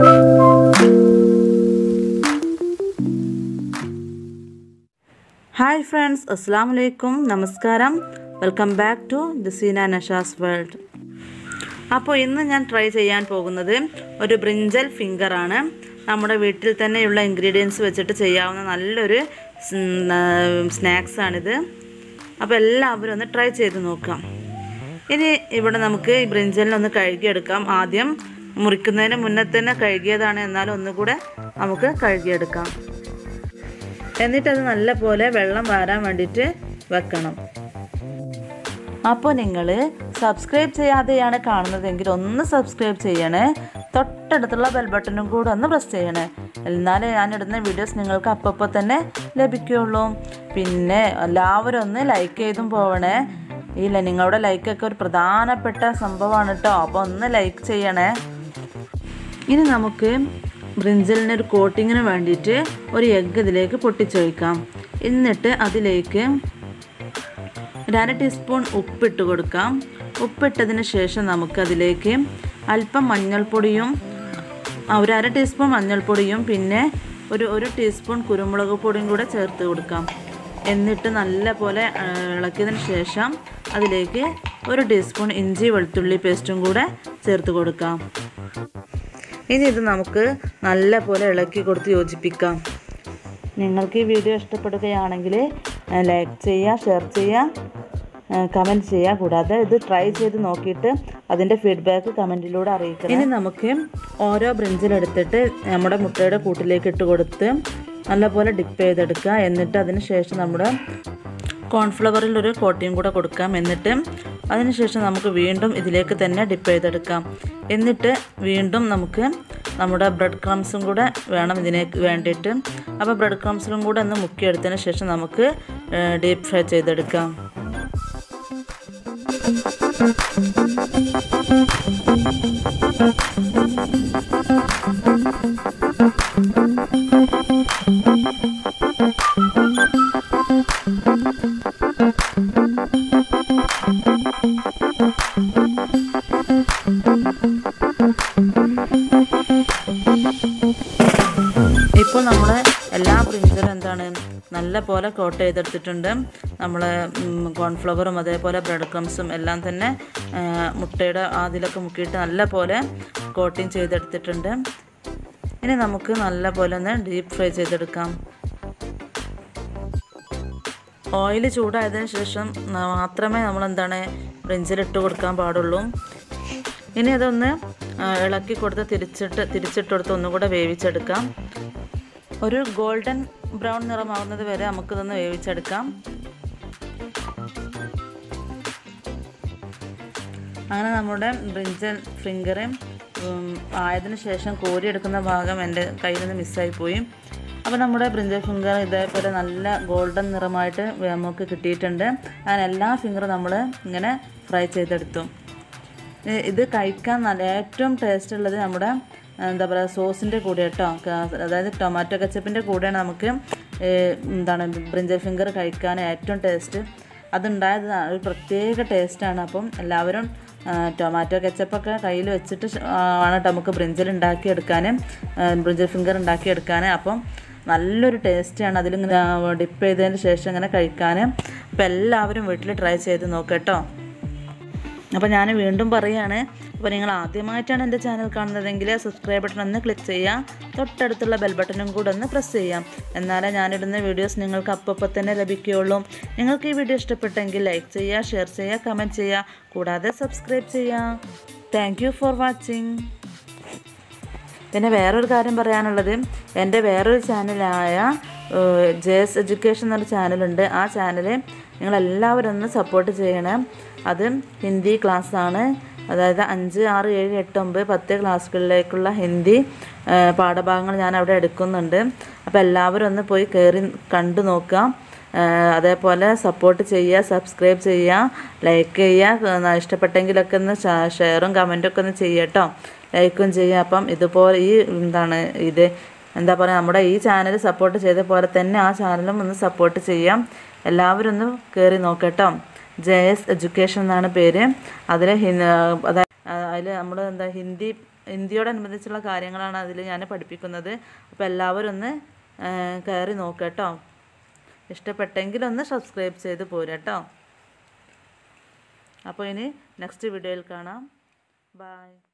hi friends അസ്സാം വലൈക്കും നമസ്കാരം welcome back to Dasina Nashas world അപ്പോൾ ഇന്ന് ഞാൻ ട്രൈ ചെയ്യാൻ പോകുന്നത് ഒരു ബ്രിഞ്ചൽ ഫിംഗറാണ് നമ്മുടെ വീട്ടിൽ തന്നെയുള്ള ഇൻഗ്രീഡിയൻസ് വെച്ചിട്ട് ചെയ്യാവുന്ന നല്ലൊരു സ്നാക്സാണിത് അപ്പോൾ എല്ലാവരും ഒന്ന് ട്രൈ ചെയ്ത് നോക്കാം ഇനി ഇവിടെ നമുക്ക് ഈ ബ്രിഞ്ചലിനൊന്ന് കഴുകിയെടുക്കാം ആദ്യം മുറിക്കുന്നതിന് മുന്നേ തന്നെ കഴുകിയതാണ് എന്നാലും ഒന്നുകൂടെ നമുക്ക് കഴുകിയെടുക്കാം എന്നിട്ടത് നല്ലപോലെ വെള്ളം വാരാൻ വേണ്ടിയിട്ട് വെക്കണം അപ്പോൾ നിങ്ങൾ സബ്സ്ക്രൈബ് ചെയ്യാതെയാണ് കാണുന്നതെങ്കിൽ ഒന്ന് സബ്സ്ക്രൈബ് ചെയ്യണേ തൊട്ടടുത്തുള്ള ബെൽ ബട്ടണും കൂടെ ഒന്ന് പ്രസ് ചെയ്യണേ എന്നാലേ ഞാനിടുന്ന വീഡിയോസ് നിങ്ങൾക്ക് അപ്പോൾ തന്നെ ലഭിക്കുകയുള്ളൂ പിന്നെ എല്ലാവരും ഒന്ന് ലൈക്ക് ചെയ്തും പോവണേ ഇല്ല നിങ്ങളുടെ ലൈക്കൊക്കെ ഒരു പ്രധാനപ്പെട്ട സംഭവമാണ് കേട്ടോ അപ്പോൾ ഒന്ന് ലൈക്ക് ചെയ്യണേ ഇനി നമുക്ക് ബ്രിഞ്ചലിന് ഒരു കോട്ടിങ്ങിന് വേണ്ടിയിട്ട് ഒരു എഗ്ഗ് ഇതിലേക്ക് പൊട്ടിച്ചൊഴിക്കാം എന്നിട്ട് അതിലേക്ക് ഒരു അര ടീസ്പൂൺ ഉപ്പിട്ട് കൊടുക്കാം ഉപ്പിട്ടതിന് ശേഷം നമുക്കതിലേക്ക് അല്പം മഞ്ഞൾപ്പൊടിയും ഒരു അര ടീസ്പൂൺ മഞ്ഞൾപ്പൊടിയും പിന്നെ ഒരു ഒരു ടീസ്പൂൺ കുരുമുളക് പൊടിയും കൂടെ ചേർത്ത് കൊടുക്കാം എന്നിട്ട് നല്ല പോലെ ഇളക്കിയതിന് ശേഷം അതിലേക്ക് ഒരു ടീസ്പൂൺ ഇഞ്ചി വെളുത്തുള്ളി പേസ്റ്റും കൂടെ ചേർത്ത് കൊടുക്കാം ഇനി ഇത് നമുക്ക് നല്ല പോലെ ഇളക്കി കൊടുത്ത് യോജിപ്പിക്കാം നിങ്ങൾക്ക് ഈ വീഡിയോ ഇഷ്ടപ്പെടുകയാണെങ്കിൽ ലൈക്ക് ചെയ്യുക ഷെയർ ചെയ്യുക കമൻറ്റ് ചെയ്യുക കൂടാതെ ഇത് ട്രൈ ചെയ്ത് നോക്കിയിട്ട് അതിൻ്റെ ഫീഡ്ബാക്ക് കമൻറ്റിലൂടെ അറിയിക്കണം ഇനി നമുക്ക് ഓരോ ബ്രിഞ്ചിലെടുത്തിട്ട് നമ്മുടെ മുട്ടയുടെ കൂട്ടിലേക്ക് ഇട്ട് കൊടുത്ത് നല്ലപോലെ ഡിപ്പ് ചെയ്തെടുക്കുക എന്നിട്ട് അതിന് ശേഷം നമ്മുടെ കോൺഫ്ലവറിൽ ഒരു കോട്ടിയും കൂടെ കൊടുക്കാം എന്നിട്ട് അതിനുശേഷം നമുക്ക് വീണ്ടും ഇതിലേക്ക് തന്നെ ഡിപ്പ് ചെയ്തെടുക്കാം എന്നിട്ട് വീണ്ടും നമുക്ക് നമ്മുടെ ബ്രെഡ് ക്രംസും കൂടെ വേണം ഇതിനേക്ക് വേണ്ടിയിട്ട് അപ്പോൾ ബ്രെഡ് ക്രംസിലും കൂടെ ഒന്ന് മുക്കിയെടുത്തതിന് ശേഷം നമുക്ക് ഡീപ്പ് ഫ്രൈ ചെയ്തെടുക്കാം ഇപ്പോൾ നമ്മൾ എല്ലാ ബ്രിഞ്ചിലും എന്താണ് നല്ല പോലെ കോട്ട് ചെയ്തെടുത്തിട്ടുണ്ട് നമ്മൾ കോൺഫ്ലവറും അതേപോലെ ബ്രെഡ് ക്രംസും എല്ലാം തന്നെ മുട്ടയുടെ അതിലൊക്കെ മുക്കിയിട്ട് നല്ല പോലെ കോട്ടിങ് ചെയ്തെടുത്തിട്ടുണ്ട് ഇനി നമുക്ക് നല്ല പോലെ ഒന്ന് ഡീപ്പ് ഫ്രൈ ചെയ്തെടുക്കാം ഓയിൽ ചൂടായതിനു ശേഷം മാത്രമേ നമ്മൾ എന്താണ് ബ്രിഞ്ചിലിട്ട് കൊടുക്കാൻ പാടുള്ളൂ ഇനി അതൊന്ന് ഇളക്കി കൊടുത്ത് തിരിച്ചിട്ട് തിരിച്ചിട്ട് കൊടുത്ത് ഒന്നുകൂടെ വേവിച്ചെടുക്കാം ഒരു ഗോൾഡൻ ബ്രൗൺ നിറമാവുന്നത് വരെ നമുക്കിതൊന്ന് വേവിച്ചെടുക്കാം അങ്ങനെ നമ്മുടെ ബ്രിഞ്ചൽ ഫിംഗർ ആയതിനു ശേഷം കോരിയെടുക്കുന്ന ഭാഗം എൻ്റെ കയ്യിൽ നിന്ന് മിസ്സായി പോയി അപ്പോൾ നമ്മുടെ ബ്രിഞ്ചൽ ഫിംഗർ ഇതേപോലെ നല്ല ഗോൾഡൻ നിറമായിട്ട് നമുക്ക് കിട്ടിയിട്ടുണ്ട് അങ്ങനെ എല്ലാ ഫിംഗറും നമ്മൾ ഇങ്ങനെ ഫ്രൈ ചെയ്തെടുത്തു ഇത് കഴിക്കാൻ നല്ല ഏറ്റവും ടേസ്റ്റ് ഉള്ളത് നമ്മുടെ എന്താ പറയുക സോസിൻ്റെ കൂടെ കേട്ടോ അതായത് ടൊമാറ്റോ കച്ചപ്പിൻ്റെ കൂടെയാണ് നമുക്ക് എന്താണ് ബ്രിഞ്ചൽ ഫിംഗർ കഴിക്കാൻ ഏറ്റവും ടേസ്റ്റ് അതുണ്ടായത് ഒരു പ്രത്യേക ടേസ്റ്റാണ് അപ്പം എല്ലാവരും ടൊമാറ്റോ കെച്ചപ്പൊക്കെ കയ്യിൽ വെച്ചിട്ട് ആണ് നമുക്ക് ബ്രിഞ്ചൽ ഉണ്ടാക്കിയെടുക്കാൻ ബ്രിഞ്ചൽ ഫിംഗർ ഉണ്ടാക്കിയെടുക്കാൻ അപ്പം നല്ലൊരു ടേസ്റ്റാണ് അതിലിങ്ങനെ ഡിപ്പ് ചെയ്തതിന് ശേഷം ഇങ്ങനെ കഴിക്കാൻ അപ്പോൾ എല്ലാവരും വീട്ടിൽ ട്രൈ ചെയ്ത് നോക്കട്ടോ അപ്പോൾ ഞാൻ വീണ്ടും പറയുകയാണ് അപ്പോൾ നിങ്ങൾ ആദ്യമായിട്ടാണ് എൻ്റെ ചാനൽ കാണുന്നതെങ്കിൽ സബ്സ്ക്രൈബ് ബട്ടൺ ഒന്ന് ക്ലിക്ക് ചെയ്യുക തൊട്ടടുത്തുള്ള ബെൽ ബട്ടണും കൂടെ ഒന്ന് പ്രസ് ചെയ്യാം എന്നാലേ ഞാനിടുന്ന വീഡിയോസ് നിങ്ങൾക്ക് അപ്പോൾ തന്നെ ലഭിക്കുകയുള്ളൂ നിങ്ങൾക്ക് ഈ വീഡിയോ ഇഷ്ടപ്പെട്ടെങ്കിൽ ലൈക്ക് ചെയ്യുക ഷെയർ ചെയ്യുക കമൻറ്റ് ചെയ്യുക കൂടാതെ സബ്സ്ക്രൈബ് ചെയ്യുക താങ്ക് യു ഫോർ വാച്ചിങ് പിന്നെ വേറൊരു കാര്യം പറയാനുള്ളത് എൻ്റെ വേറൊരു ചാനലായ ജെ എസ് എഡ്യൂക്കേഷൻ എന്നൊരു ചാനലുണ്ട് ആ ചാനൽ നിങ്ങളെല്ലാവരും ഒന്ന് സപ്പോർട്ട് ചെയ്യണം അത് ഹിന്ദി ക്ലാസ്സാണ് അതായത് അഞ്ച് ആറ് ഏഴ് എട്ട് ഒമ്പത് പത്ത് ക്ലാസ്സുകളിലേക്കുള്ള ഹിന്ദി പാഠഭാഗങ്ങൾ ഞാൻ അവിടെ എടുക്കുന്നുണ്ട് അപ്പോൾ എല്ലാവരും ഒന്ന് പോയി കയറി കണ്ടു നോക്കുക അതേപോലെ സപ്പോർട്ട് ചെയ്യുക സബ്സ്ക്രൈബ് ചെയ്യുക ലൈക്ക് ചെയ്യുക ഇഷ്ടപ്പെട്ടെങ്കിലൊക്കെ ഒന്ന് ഷെയറും കമൻറ്റും ഒക്കെ ഒന്ന് ചെയ്യട്ടോ ലൈക്കും ചെയ്യുക അപ്പം ഇതുപോലെ ഈ എന്താണ് ഇത് എന്താ പറയുക നമ്മുടെ ഈ ചാനൽ സപ്പോർട്ട് ചെയ്ത പോലെ തന്നെ ആ ചാനലും ഒന്ന് സപ്പോർട്ട് ചെയ്യാം എല്ലാവരും ഒന്ന് കയറി നോക്കട്ടോ ജെ എസ് എഡ്യൂക്കേഷൻ എന്നാണ് പേര് അതിൽ അതായത് അതിൽ നമ്മൾ എന്താ ഹിന്ദി ഇന്ത്യയോടനുബന്ധിച്ചുള്ള കാര്യങ്ങളാണ് അതിൽ ഞാൻ പഠിപ്പിക്കുന്നത് അപ്പോൾ എല്ലാവരും ഒന്ന് ആ, കയറി നോക്കുക കേട്ടോ ഇഷ്ടപ്പെട്ടെങ്കിൽ ഒന്ന് സബ്സ്ക്രൈബ് ചെയ്ത് പോരാ കേട്ടോ അപ്പോൾ ഇനി നെക്സ്റ്റ് വീഡിയോയിൽ കാണാം ബായ്